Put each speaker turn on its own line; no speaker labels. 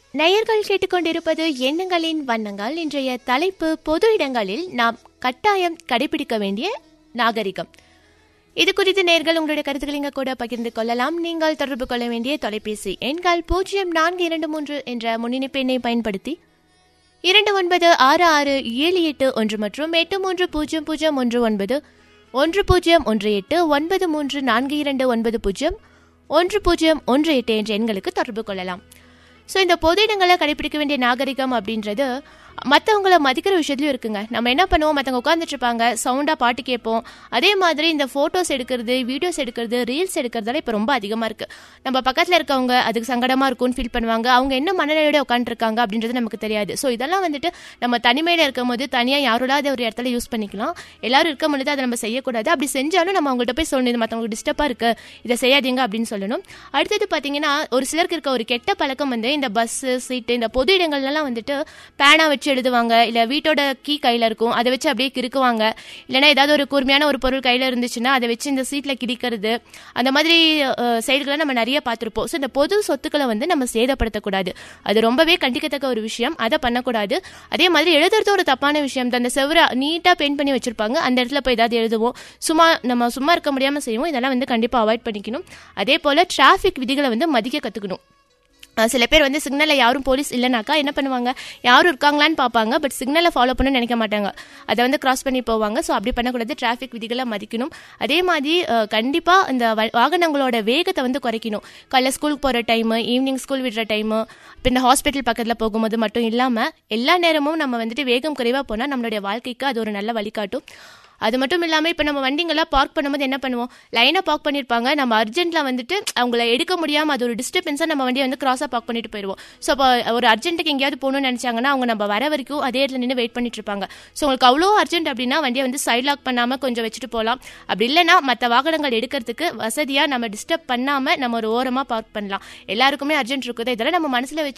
நேயர்கள் கேட்டுக்கொண்டிருப்பது எண்ணங்களின் வண்ணங்கள் இன்றைய தலைப்பு பொது இடங்களில் நாம் கட்டாயம் கடைபிடிக்க வேண்டிய நாகரிகம் இது குறித்து நேர்கள் உங்களுடைய கருத்துக்களை இங்க கூட பகிர்ந்து கொள்ளலாம் நீங்கள் தொடர்பு கொள்ள வேண்டிய தொலைபேசி எண்கள் பூஜ்ஜியம் நான்கு இரண்டு மூன்று என்ற முன்னிணைப்பு எண்ணை பயன்படுத்தி இரண்டு ஒன்பது ஆறு ஆறு ஏழு எட்டு ஒன்று மற்றும் எட்டு மூன்று பூஜ்ஜியம் பூஜ்ஜியம் ஒன்று ஒன்பது ஒன்று பூஜ்ஜியம் ஒன்று எட்டு ஒன்பது மூன்று நான்கு இரண்டு ஒன்பது பூஜ்ஜியம் ஒன்று பூஜ்ஜியம் ஒன்று எட்டு என்ற எண்களுக்கு தொடர்பு கொள்ளலாம் ஸோ இந்த பொது இடங்களை கடைபிடிக்க வேண்டிய நாகரிகம் அப்படின்றது மற்றவங்கள மதிக்கிற விஷயத்துலையும் இருக்குங்க நம்ம என்ன பண்ணுவோம் மற்றவங்க உட்காந்துட்டு இருப்பாங்க சவுண்டாக பாட்டு கேட்போம் அதே மாதிரி இந்த ஃபோட்டோஸ் எடுக்கிறது வீடியோஸ் எடுக்கிறது ரீல்ஸ் எடுக்கிறதெல்லாம் இப்போ ரொம்ப அதிகமாக இருக்குது நம்ம பக்கத்தில் இருக்கவங்க அதுக்கு சங்கடமாக இருக்கும்னு ஃபீல் பண்ணுவாங்க அவங்க என்ன மனநிலையோட உட்காந்துருக்காங்க அப்படின்றது நமக்கு தெரியாது ஸோ இதெல்லாம் வந்துட்டு நம்ம தனிமையில் இருக்கும் போது தனியாக யாரோடாவது ஒரு இடத்துல யூஸ் பண்ணிக்கலாம் எல்லாரும் இருக்கும் பொழுது அதை நம்ம செய்யக்கூடாது அப்படி செஞ்சாலும் நம்ம அவங்கள்ட்ட போய் சொல்லணும் இது மற்றவங்களுக்கு டிஸ்டர்பாக இருக்கு இதை செய்யாதீங்க அப்படின்னு சொல்லணும் அடுத்தது பார்த்தீங்கன்னா ஒரு சிலருக்கு இருக்க ஒரு கெட்ட பழக்கம் வந்து இந்த பஸ்ஸு சீட்டு இந்த பொது இடங்கள்லாம் வந்துட்டு பேனா வச்சு எழுதுவாங்க இல்லை வீட்டோட கீ கையில் இருக்கும் அதை வச்சு அப்படியே கிறுக்குவாங்க இல்லைன்னா ஏதாவது ஒரு கூர்மையான ஒரு பொருள் கையில் இருந்துச்சுன்னா அதை வச்சு இந்த சீட்டில் கிடிக்கிறது அந்த மாதிரி அஹ், செயல்களை நம்ம நிறைய பார்த்துருப்போம் ஸோ இந்த பொது சொத்துக்களை வந்து நம்ம சேதப்படுத்தக்கூடாது அது ரொம்பவே கண்டிக்கத்தக்க ஒரு விஷயம் அதை பண்ணக்கூடாது அதே மாதிரி எழுதுறது ஒரு தப்பான விஷயம் தான் அந்த செவரை நீட்டாக பெயிண்ட் பண்ணி வச்சிருப்பாங்க அந்த இடத்துல போய் ஏதாவது எழுதுவோம் சும்மா நம்ம சும்மா இருக்க முடியாமல் செய்வோம் இதெல்லாம் வந்து கண்டிப்பாக அவாய்ட் பண்ணிக்கணும் அதே போல் டிராஃபிக் விதிகளை வந்து மதிக்க கற்றுக்கணும் அஹ் சில பேர் வந்து சிக்னலில் யாரும் போலீஸ் இல்லைனாக்கா என்ன பண்ணுவாங்க யாரும் இருக்காங்களான்னு பார்ப்பாங்க பட் சிக்னலை ஃபாலோ பண்ண நினைக்க மாட்டாங்க அதை வந்து கிராஸ் பண்ணி போவாங்க ஸோ அப்படி பண்ணக்கூடாது டிராஃபிக் விதிகளை மதிக்கணும் அதே மாதிரி கண்டிப்பாக இந்த வ- வாகனங்களோட வேகத்தை வந்து குறைக்கணும் காலைல ஸ்கூலுக்கு போகிற டைமு ஈவினிங் ஸ்கூல் விடுற டைமு இப்போ இந்த ஹாஸ்பிட்டல் பக்கத்தில் போகும்போது மட்டும் இல்லாமல் எல்லா நேரமும் நம்ம வந்துட்டு வேகம் குறைவாக போனால் நம்மளுடைய வாழ்க்கைக்கு அது ஒரு நல்ல வழிகாட்டும் அது மட்டும் இல்லாமல் இப்போ நம்ம வண்டிங்கெல்லாம் பார்க் பண்ணும்போது என்ன பண்ணுவோம் லைனாக பார்க் பண்ணியிருப்பாங்க நம்ம அர்ஜென்ட்டில் வந்துட்டு அவங்கள எடுக்க முடியாமல் அது ஒரு டிஸ்டர்பன்ஸாக நம்ம வண்டியை வந்து கிராஸாக பார்க் பண்ணிட்டு போயிடுவோம் ஸோ அப்போ ஒரு அர்ஜென்ட்டுக்கு எங்கேயாவது போகணும்னு நினச்சாங்கன்னா அவங்க நம்ம வர வரைக்கும் அதே இடத்துல நின்று வெயிட் பண்ணிட்டு இருப்பாங்க ஸோ உங்களுக்கு அவ்வளோ அர்ஜென்ட் அப்படின்னா வண்டியை வந்து சைட் லாக் பண்ணாமல் கொஞ்சம் வச்சுட்டு போகலாம் அப்படி இல்லைன்னா மற்ற வாகனங்கள் எடுக்கிறதுக்கு வசதியாக நம்ம டிஸ்டர்ப் பண்ணாமல் நம்ம ஒரு ஓரமாக பார்க் பண்ணலாம் எல்லாருக்குமே அர்ஜென்ட் இருக்குது இதெல்லாம் நம்ம மனசில் வச்சு